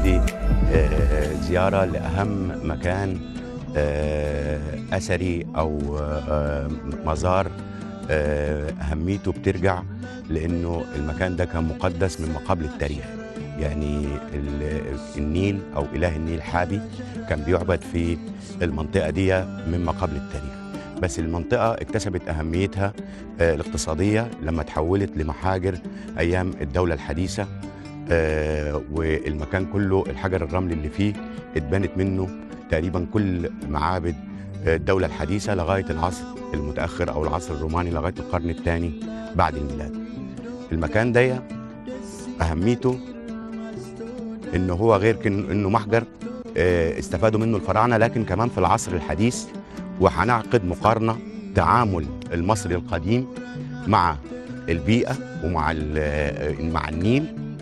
عندي آه، زيارة لأهم مكان آه، أثري أو آه، مزار آه، أهميته بترجع لأنه المكان ده كان مقدس من ما قبل التاريخ يعني ال- النيل أو إله النيل حابي كان بيعبد في المنطقة دي مما قبل التاريخ بس المنطقة اكتسبت أهميتها آه، الاقتصادية لما تحولت لمحاجر أيام الدولة الحديثة آه، والمكان كله الحجر الرملي اللي فيه اتبنت منه تقريبا كل معابد آه، الدولة الحديثة لغاية العصر المتأخر أو العصر الروماني لغاية القرن الثاني بعد الميلاد المكان ده أهميته إنه هو غير كن إنه محجر آه، استفادوا منه الفراعنة لكن كمان في العصر الحديث وهنعقد مقارنة تعامل المصري القديم مع البيئة ومع ال- مع النيل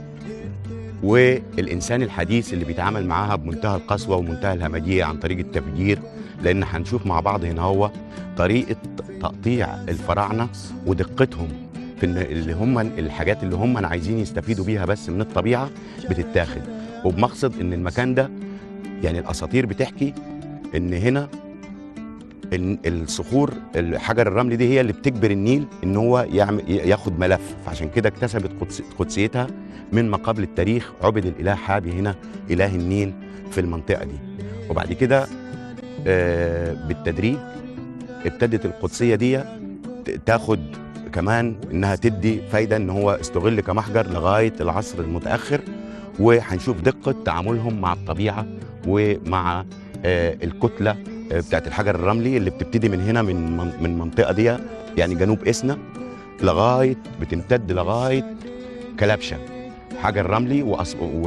والإنسان الحديث اللي بيتعامل معاها بمنتهى القسوة ومنتهى الهمجية عن طريق التفجير لأن هنشوف مع بعض هنا هو طريقة تقطيع الفراعنة ودقتهم في إن اللي هم الحاجات اللي هم عايزين يستفيدوا بيها بس من الطبيعة بتتاخد وبمقصد إن المكان ده يعني الأساطير بتحكي إن هنا إن الصخور الحجر الرمل دي هي اللي بتجبر النيل ان هو يعمل ياخد ملف فعشان كده اكتسبت قدس قدسيتها من ما قبل التاريخ عبد الاله حابي هنا اله النيل في المنطقه دي وبعد كده آه، بالتدريج ابتدت القدسيه دي ت- تاخد كمان انها تدي فايده ان هو استغل كمحجر لغايه العصر المتاخر وهنشوف دقه تعاملهم مع الطبيعه ومع آه، الكتله آه، بتاعت الحجر الرملي اللي بتبتدي من هنا من من من المنطقه دي يعني جنوب اسنا لغايه بتمتد لغايه كلبشه حجر رملي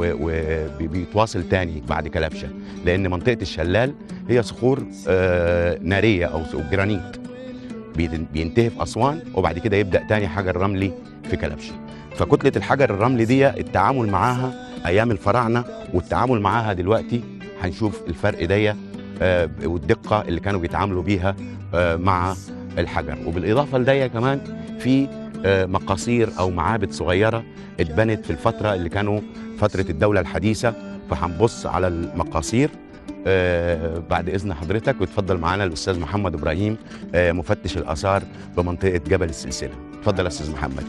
وبيتواصل تاني بعد كلبشه لان منطقه الشلال هي صخور آه، ناريه او أو جرانيت بيت- بينتهي في اسوان وبعد كده يبدا تاني حجر رملي في كلبشه فكتله الحجر الرملي دي التعامل معاها ايام الفراعنه والتعامل معاها دلوقتي هنشوف الفرق دي آه، والدقه اللي كانوا بيتعاملوا بيها آه، مع الحجر وبالاضافه لده كمان في آه، مقاصير او معابد صغيره اتبنت في الفتره اللي كانوا فتره الدوله الحديثه فهنبص على المقاصير آه، بعد اذن حضرتك وتفضل معانا الاستاذ محمد ابراهيم آه، مفتش الاثار بمنطقه جبل السلسله اتفضل يا استاذ محمد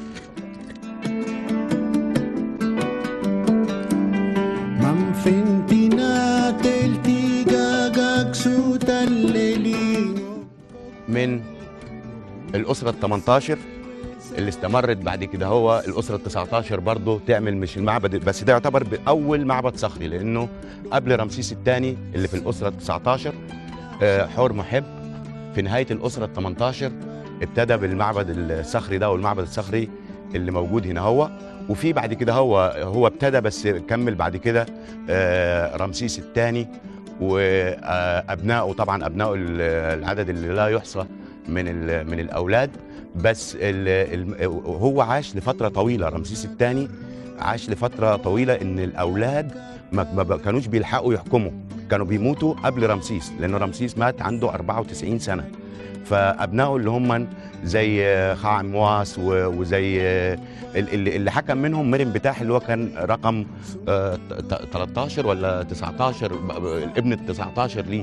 Manfentinate il tigagag su tallelino من الاسره ال 18 اللي استمرت بعد كده هو الاسره ال 19 برضه تعمل مش المعبد بس ده يعتبر باول معبد صخري لانه قبل رمسيس الثاني اللي في الاسره ال 19 آه، حور محب في نهايه الاسره ال 18 ابتدى بالمعبد الصخري ده والمعبد الصخري اللي موجود هنا هو وفي بعد كده هو هو ابتدى بس كمل بعد كده آه، رمسيس الثاني وابنائه طبعا ابنائه ال- العدد اللي لا يحصى من ال- من الاولاد بس ال ال هو عاش لفتره طويله رمسيس الثاني عاش لفتره طويله ان الاولاد ما ما ب- كانوش بيلحقوا يحكموا كانوا بيموتوا قبل رمسيس لان رمسيس مات عنده 94 سنه فابنائه اللي هم زي خاعمواس و- وزي ال- اللي اللي حكم منهم مريم بتاح اللي هو كان رقم آه، ت- ت- 13 ولا 19 ب- ب- الابن ال 19 ليه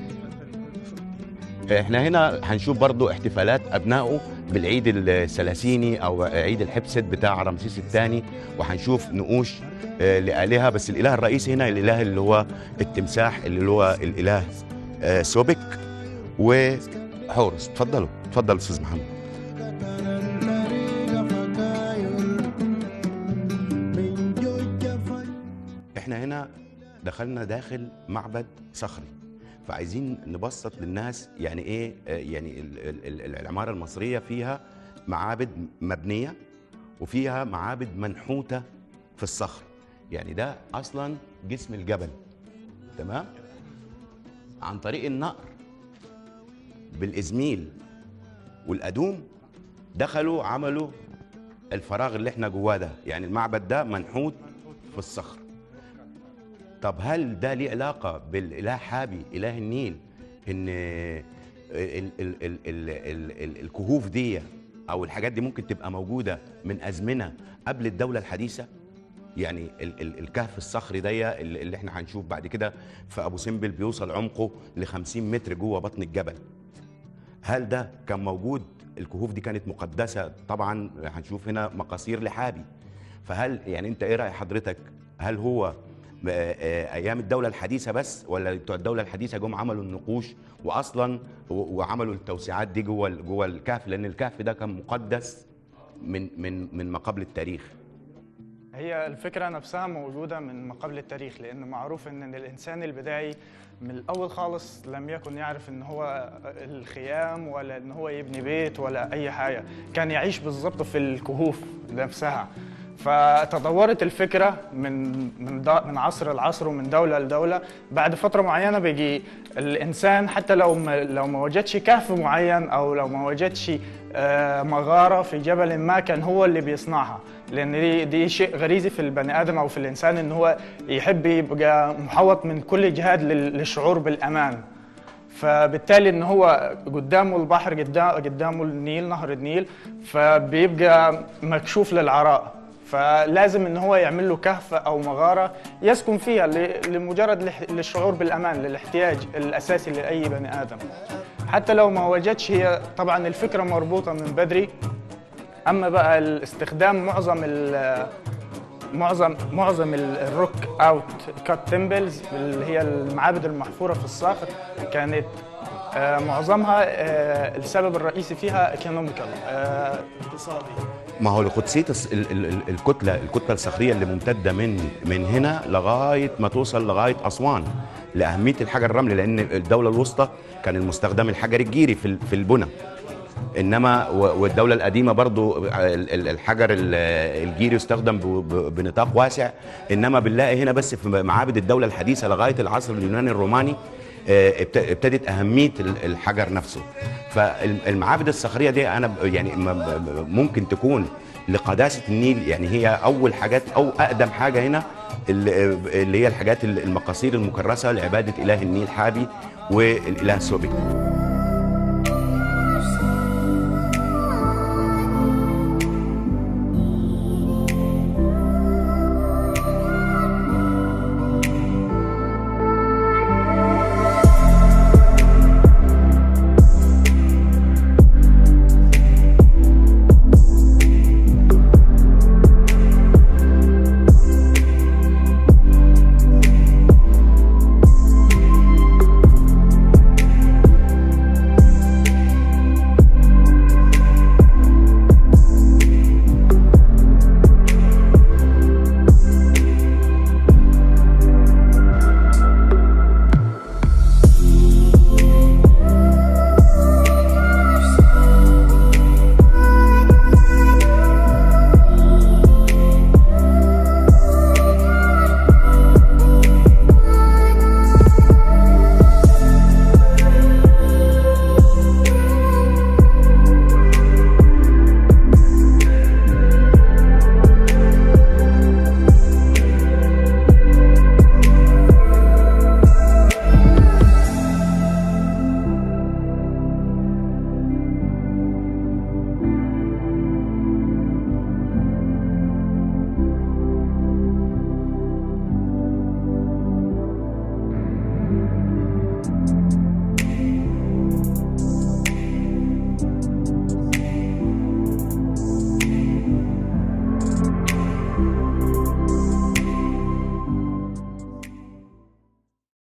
احنا هنا هنشوف برضو احتفالات ابنائه بالعيد الثلاثيني او عيد الحبسد بتاع رمسيس الثاني وهنشوف نقوش آه، لآلهة بس الإله الرئيسي هنا الإله اللي هو التمساح اللي هو الإله آه، سوبك وحورس اتفضلوا اتفضل أستاذ محمد Tarantariga fakayon Menjoja fay احنا هنا دخلنا داخل معبد صخري فعايزين نبسط للناس يعني ايه آه، يعني ال- ال- ال- العماره المصريه فيها معابد مبنيه وفيها معابد منحوته في الصخر يعني ده اصلا جسم الجبل تمام عن طريق النقر بالازميل والادوم دخلوا عملوا الفراغ اللي احنا جواه ده يعني المعبد ده منحوت في الصخر طب هل ده ليه علاقة بالإله حابي إله النيل إن ال ال ال ال ال ال الكهوف دي أو الحاجات دي ممكن تبقى موجودة من أزمنة قبل الدولة الحديثة يعني ال ال الكهف الصخري ده اللي اللي احنا هنشوف بعد كده في ابو سمبل بيوصل عمقه ل 50 متر جوه بطن الجبل هل ده كان موجود الكهوف دي كانت مقدسه طبعا هنشوف هنا مقاصير لحابي فهل يعني انت ايه راي حضرتك هل هو م- آه، ايام الدوله الحديثه بس ولا بتوع الدوله الحديثه جم عملوا النقوش واصلا و- وعملوا التوسيعات دي جوه ال- جوه الكهف لان الكهف ده كان مقدس من من من ما قبل التاريخ هي الفكرة نفسها موجودة من ما قبل التاريخ لأن معروف إن الإنسان البدائي من الأول خالص لم يكن يعرف إن هو الخيام ولا إن هو يبني بيت ولا أي حاجة كان يعيش بالظبط في الكهوف نفسها فتطورت الفكرة من من دا من عصر لعصر ومن دولة لدولة بعد فترة معينة بيجي الإنسان حتى لو ما لو ما وجدش كهف معين أو لو ما وجدش آه، مغارة في جبل ما كان هو اللي بيصنعها لأن دي, دي شيء غريزي في البني آدم أو في الإنسان إن هو يحب يبقى محوط من كل جهات لل- للشعور بالأمان فبالتالي ان هو قدامه البحر قدام قدامه النيل نهر النيل فبيبقى مكشوف للعراء فلازم ان هو يعمل له كهف او مغاره يسكن فيها ل- لمجرد الاح- للشعور بالامان للاحتياج الاساسي لاي بني ادم حتى لو ما وجدش هي طبعا الفكره مربوطه من بدري اما بقى الاستخدام معظم ال- معظم معظم ال- الروك اوت كات تمبلز اللي هي المعابد المحفوره في الصخر كانت آه، معظمها آه، السبب الرئيسي فيها ايكونوميكال اقتصادي ما هو لقدسيه الس- ال- ال- ال- الكتله الكتله الصخريه اللي ممتده من من هنا لغايه ما توصل لغايه اسوان لاهميه الحجر الرملي لان الدوله الوسطى كان المستخدم الحجر الجيري في ال- في البنى انما و- والدوله القديمه برضو ال- ال- الحجر ال- الجيري استخدم ب- ب- بنطاق واسع انما بنلاقي هنا بس في معابد الدوله الحديثه لغايه العصر اليوناني الروماني آه، ابت- ابتدت اهميه ال- الحجر نفسه فالمعابد الصخريه دي انا ب- يعني م- ب- ممكن تكون لقداسه النيل يعني هي اول حاجات او اقدم حاجه هنا اللي اللي هي الحاجات المقاصير المكرسه لعباده اله النيل حابي والاله سوبي